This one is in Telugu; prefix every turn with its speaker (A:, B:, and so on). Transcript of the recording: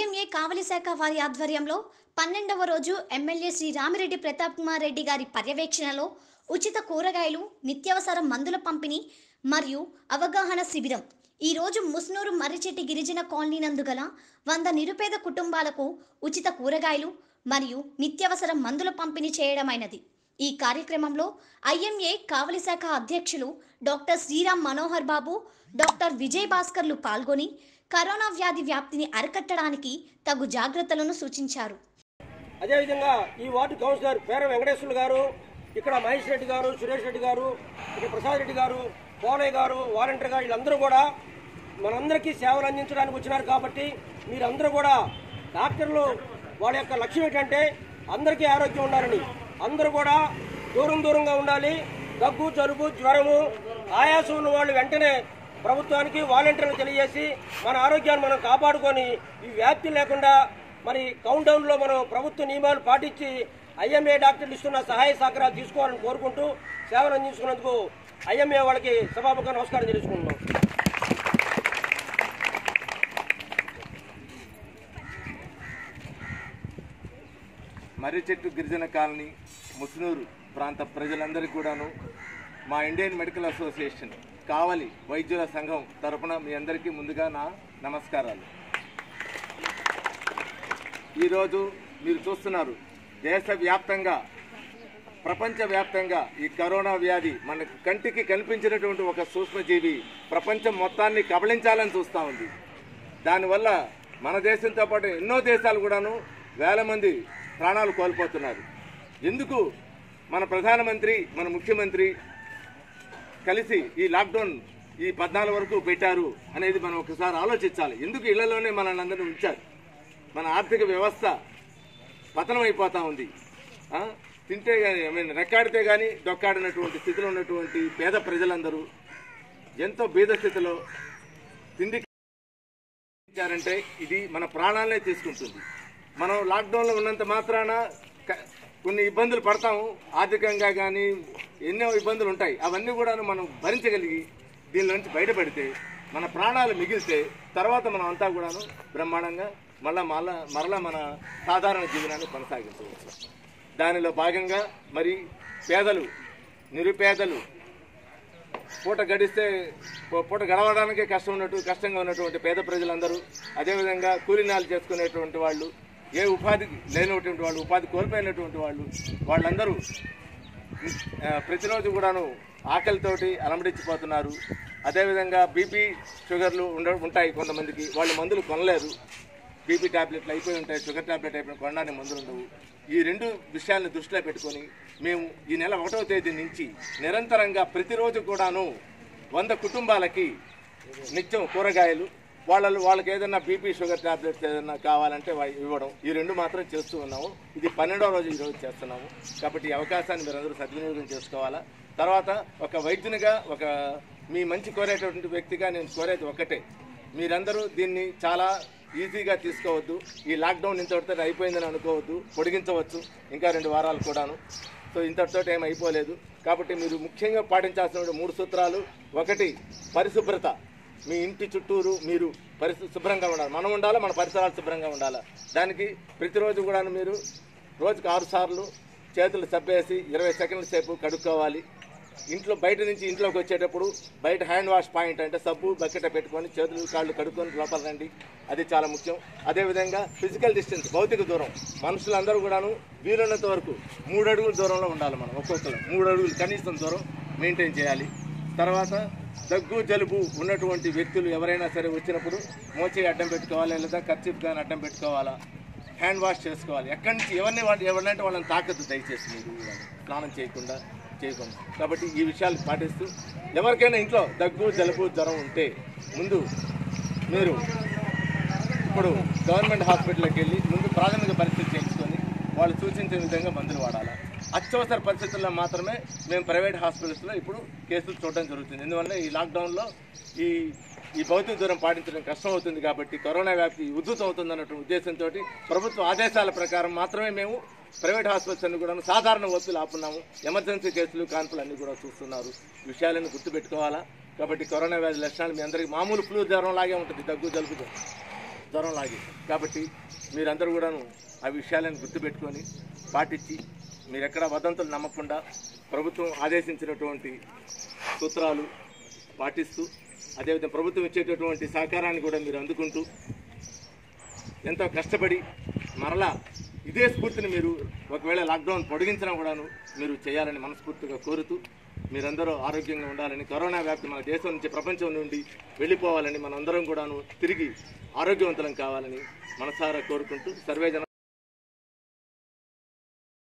A: ఐఎంఏ కావలి శాఖ వారి ఆధ్వర్యంలో పన్నెండవ రోజు ఎమ్మెల్యే శ్రీ రామిరెడ్డి ప్రతాప్ కుమార్ రెడ్డి గారి పర్యవేక్షణలో ఉచిత కూరగాయలు నిత్యావసర మందుల పంపిణీ మరియు అవగాహన శిబిరం ఈ రోజు ముస్నూరు మర్రిచెట్టి గిరిజన కాలనీ నందు గల వంద నిరుపేద కుటుంబాలకు ఉచిత కూరగాయలు మరియు నిత్యావసర మందుల పంపిణీ చేయడమైనది ఈ కార్యక్రమంలో ఐఎంఏ కావలి శాఖ అధ్యక్షులు డాక్టర్ శ్రీరామ్ మనోహర్ బాబు డాక్టర్ విజయ్ భాస్కర్లు పాల్గొని కరోనా వ్యాధి వ్యాప్తిని అరికట్టడానికి తగు జాగ్రత్తలను సూచించారు
B: అదేవిధంగా ఈ వార్డు కౌన్సిలర్ పేర వెంకటేశ్వర్లు గారు ఇక్కడ మహేష్ రెడ్డి గారు సురేష్ రెడ్డి గారు ఇక్కడ ప్రసాద్ రెడ్డి గారు పోలయ్య గారు వాలంటీర్ గారు వీళ్ళందరూ కూడా మనందరికీ సేవలు అందించడానికి వచ్చినారు కాబట్టి మీరందరూ కూడా డాక్టర్లు వాళ్ళ యొక్క లక్ష్యం ఏంటంటే అందరికీ ఆరోగ్యం ఉండాలని అందరూ కూడా దూరం దూరంగా ఉండాలి దగ్గు జలుబు జ్వరము ఆయాసం ఉన్న వాళ్ళు వెంటనే ప్రభుత్వానికి వాలంటీర్లు తెలియజేసి మన ఆరోగ్యాన్ని మనం కాపాడుకొని ఈ వ్యాప్తి లేకుండా మరి కౌంట్ డౌన్ లో మనం ప్రభుత్వ నియమాలు పాటించి ఐఎంఏ డాక్టర్లు ఇస్తున్న సహాయ సహకారాలు తీసుకోవాలని కోరుకుంటూ సేవలు అందించుకున్నందుకు ఐఎంఏ వాళ్ళకి సభాముఖ నమస్కారం తెలుసుకుంటున్నాం
C: మర్రి చెట్టు గిరిజన కాలనీ ముస్నూరు ప్రాంత ప్రజలందరికీ కూడాను మా ఇండియన్ మెడికల్ అసోసియేషన్ కావలి వైద్యుల సంఘం తరపున మీ అందరికీ ముందుగా నా నమస్కారాలు ఈరోజు మీరు చూస్తున్నారు దేశవ్యాప్తంగా ప్రపంచవ్యాప్తంగా ఈ కరోనా వ్యాధి మన కంటికి కనిపించినటువంటి ఒక సూక్ష్మజీవి ప్రపంచం మొత్తాన్ని కబళించాలని చూస్తూ ఉంది దానివల్ల మన దేశంతో పాటు ఎన్నో దేశాలు కూడాను వేల మంది ప్రాణాలు కోల్పోతున్నారు ఎందుకు మన ప్రధానమంత్రి మన ముఖ్యమంత్రి కలిసి ఈ లాక్డౌన్ ఈ పద్నాలుగు వరకు పెట్టారు అనేది మనం ఒకసారి ఆలోచించాలి ఎందుకు ఇళ్లలోనే మనల్ని అందరినీ ఉంచారు మన ఆర్థిక వ్యవస్థ పతనం అయిపోతా ఉంది ఆ? తింటే కానీ ఐ మీన్ రెక్కాడితే కానీ డొక్కాడినటువంటి స్థితిలో ఉన్నటువంటి పేద ప్రజలందరూ ఎంతో బీద స్థితిలో తిండి ఇచ్చారంటే ఇది మన ప్రాణాలనే తీసుకుంటుంది మనం లాక్డౌన్లో ఉన్నంత మాత్రాన క- కొన్ని ఇబ్బందులు పడతాము ఆర్థికంగా కానీ ఎన్నో ఇబ్బందులు ఉంటాయి అవన్నీ కూడా మనం భరించగలిగి దీని నుంచి బయటపడితే మన ప్రాణాలు మిగిలితే తర్వాత మనం అంతా కూడాను బ్రహ్మాండంగా మళ్ళా మళ్ళా మరలా మన సాధారణ జీవనాన్ని కొనసాగించవచ్చు దానిలో భాగంగా మరి పేదలు నిరుపేదలు పూట గడిస్తే పూ- పూట గడవడానికే కష్టం ఉన్నట్టు కష్టంగా ఉన్నటువంటి పేద ప్రజలందరూ అదేవిధంగా కూలీనాలు చేసుకునేటువంటి వాళ్ళు ఏ ఉపాధి లేనటువంటి వాళ్ళు ఉపాధి కోల్పోయినటువంటి వాళ్ళు వాళ్ళందరూ ఆ, ప్రతిరోజు కూడాను ఆకలితోటి అలమడించిపోతున్నారు అదేవిధంగా బీపీ షుగర్లు ఉండ ఉంటాయి కొంతమందికి వాళ్ళు మందులు కొనలేరు బీపీ టాబ్లెట్లు అయిపోయి ఉంటాయి షుగర్ టాబ్లెట్ అయిపోయి కొనడానికి మందులు ఉండవు ఈ రెండు విషయాలను దృష్టిలో పెట్టుకొని మేము ఈ నెల ఒకటవ తేదీ నుంచి నిరంతరంగా ప్రతిరోజు కూడాను వంద కుటుంబాలకి నిత్యం కూరగాయలు వాళ్ళ వాళ్ళకి ఏదైనా బీపీ షుగర్ టాబ్లెట్స్ ఏదైనా కావాలంటే వా- ఇవ్వడం ఈ రెండు మాత్రం చేస్తూ ఉన్నాము ఇది పన్నెండవ రోజు ఈ రోజు చేస్తున్నాము కాబట్టి ఈ అవకాశాన్ని మీరందరూ సద్వినియోగం చేసుకోవాలా తర్వాత ఒక వైద్యునిగా ఒక మీ మంచి కోరేటటువంటి వ్యక్తిగా నేను కోరేది ఒకటే మీరందరూ దీన్ని చాలా ఈజీగా తీసుకోవద్దు ఈ లాక్డౌన్ ఇంతటితో అయిపోయిందని అనుకోవద్దు పొడిగించవచ్చు ఇంకా రెండు వారాలు కూడాను సో ఇంతటితో ఏం అయిపోలేదు కాబట్టి మీరు ముఖ్యంగా పాటించాల్సిన మూడు సూత్రాలు ఒకటి పరిశుభ్రత మీ ఇంటి చుట్టూరు మీరు పరిస్థితి శుభ్రంగా ఉండాలి మనం ఉండాలా మన పరిసరాలు శుభ్రంగా ఉండాలా దానికి ప్రతిరోజు కూడా మీరు రోజుకు ఆరు సార్లు చేతులు సబ్బేసి ఇరవై సెకండ్ల సేపు కడుక్కోవాలి ఇంట్లో బయట నుంచి ఇంట్లోకి వచ్చేటప్పుడు బయట హ్యాండ్ వాష్ పాయింట్ అంటే సబ్బు బకెట్ పెట్టుకొని చేతులు కాళ్ళు కడుక్కొని లోపల రండి అది చాలా ముఖ్యం అదేవిధంగా ఫిజికల్ డిస్టెన్స్ భౌతిక దూరం మనుషులందరూ కూడాను వీలున్నంత వరకు మూడు అడుగుల దూరంలో ఉండాలి మనం ఒక్కొక్కరు మూడు అడుగులు కనీసం దూరం మెయింటైన్ చేయాలి తర్వాత దగ్గు జలుబు ఉన్నటువంటి వ్యక్తులు ఎవరైనా సరే వచ్చినప్పుడు మోచేయి అడ్డం పెట్టుకోవాలి లేదా ఖర్చు కానీ అడ్డం పెట్టుకోవాలా హ్యాండ్ వాష్ చేసుకోవాలి ఎక్కడి నుంచి ఎవరిని వాళ్ళు ఎవరినంటే వాళ్ళని తాకద్దు దయచేసి మీరు స్నానం చేయకుండా చేయకుండా కాబట్టి ఈ విషయాలు పాటిస్తూ ఎవరికైనా ఇంట్లో దగ్గు జలుబు జ్వరం ఉంటే ముందు మీరు ఇప్పుడు గవర్నమెంట్ హాస్పిటల్కి వెళ్ళి ముందు ప్రాథమిక పరీక్షలు చేయించుకొని వాళ్ళు సూచించిన విధంగా మందులు వాడాలి అత్యవసర పరిస్థితుల్లో మాత్రమే మేము ప్రైవేట్ హాస్పిటల్స్లో ఇప్పుడు కేసులు చూడడం జరుగుతుంది ఎందువల్ల ఈ లాక్డౌన్లో ఈ ఈ భౌతిక దూరం పాటించడం కష్టం అవుతుంది కాబట్టి కరోనా వ్యాప్తి ఉధృతం అవుతుంది అన్నటువంటి ఉద్దేశంతో ప్రభుత్వ ఆదేశాల ప్రకారం మాత్రమే మేము ప్రైవేట్ హాస్పిటల్స్ అన్ని కూడా సాధారణ ఓపీలు ఆపున్నాము ఎమర్జెన్సీ కేసులు కాన్పులు అన్ని కూడా చూస్తున్నారు ఈ విషయాలను గుర్తుపెట్టుకోవాలా కాబట్టి కరోనా వ్యాధి లక్షణాలు మీ అందరికీ మామూలు ఫ్లూ జ్వరం లాగే ఉంటుంది దగ్గు జలుబు జ్వరం. జ్వరం లాగి కాబట్టి మీరందరూ కూడాను ఆ విషయాలను గుర్తుపెట్టుకొని పాటించి మీరు ఎక్కడ వదంతులు నమ్మకుండా ప్రభుత్వం ఆదేశించినటువంటి సూత్రాలు పాటిస్తూ అదేవిధంగా ప్రభుత్వం ఇచ్చేటటువంటి సహకారాన్ని కూడా మీరు అందుకుంటూ ఎంతో కష్టపడి మరలా ఇదే స్ఫూర్తిని మీరు ఒకవేళ లాక్డౌన్ పొడిగించినా కూడాను మీరు చేయాలని మనస్ఫూర్తిగా కోరుతూ మీరందరూ ఆరోగ్యంగా ఉండాలని కరోనా వ్యాప్తి మన దేశం నుంచి ప్రపంచం నుండి వెళ్ళిపోవాలని మనందరం కూడాను తిరిగి ఆరోగ్యవంతులం కావాలని మనసారా కోరుకుంటూ సర్వేజన